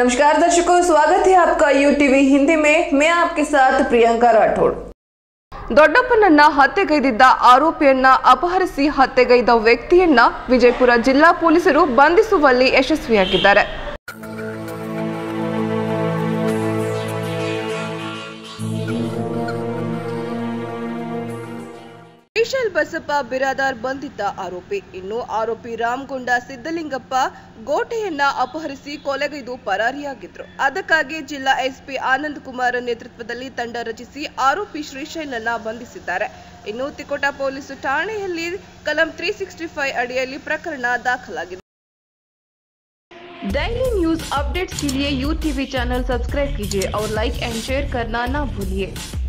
नमस्कार दर्शकों स्वागत है आपका यू टीवी हिंदी में मैं आपके साथ प्रियंका राठौड़ ದೊಡ್ಡಪ್ಪನನ್ನ ಹತ್ಯೆಗೈದಿದ್ದ ಆರೋಪಿಯನ್ನ ಅಪಹರಿಸಿ ಹತ್ಯೆಗೈದ ವ್ಯಕ್ತಿಯನ್ನ ವಿಜಯಪುರ ಜಿಲ್ಲಾ ಪೊಲೀಸರು ಬಂಧಿಸುವಲ್ಲಿ ಯಶಸ್ವಿಯಾಗಿದ್ದಾರೆ ವಿಶಾಲ್ ಬಸಪ್ಪ ಬಿರಾದಾರ್ ಬಂಧಿತ ಆರೋಪಿ ಇನ್ನು ಆರೋಪಿ ರಾಮಗೊಂಡ ಸಿದ್ದಲಿಂಗಪ್ಪ ಗೋಟೆಯನ್ನ ಅಪಹರಿಸಿ ಕೊಲೆಗೈದು ಪರಾರಿಯಾಗಿದ್ರು ಅದಕ್ಕಾಗಿ ಜಿಲ್ಲಾ ಎಸ್ಪಿ ಆನಂದ್ ಕುಮಾರ್ ನೇತೃತ್ವದಲ್ಲಿ ತಂಡ ರಚಿಸಿ ಆರೋಪಿ ಶ್ರೀಶೈಲನ್ನ ಬಂಧಿಸಿದ್ದಾರೆ ಇನ್ನು ತಿಕೋಟ ಪೊಲೀಸ್ ಠಾಣೆಯಲ್ಲಿ ಕಲಂ ತ್ರೀ ಸಿಕ್ಸ್ಟಿ ಫೈವ್ ಅಡಿಯಲ್ಲಿ ಪ್ರಕರಣ ದಾಖಲಾಗಿದೆ डेली न्यूज अपडेट्स के लिए यू टीवी चैनल सब्सक्राइब कीजिए और लाइक एंड शेयर करना ना भूलिए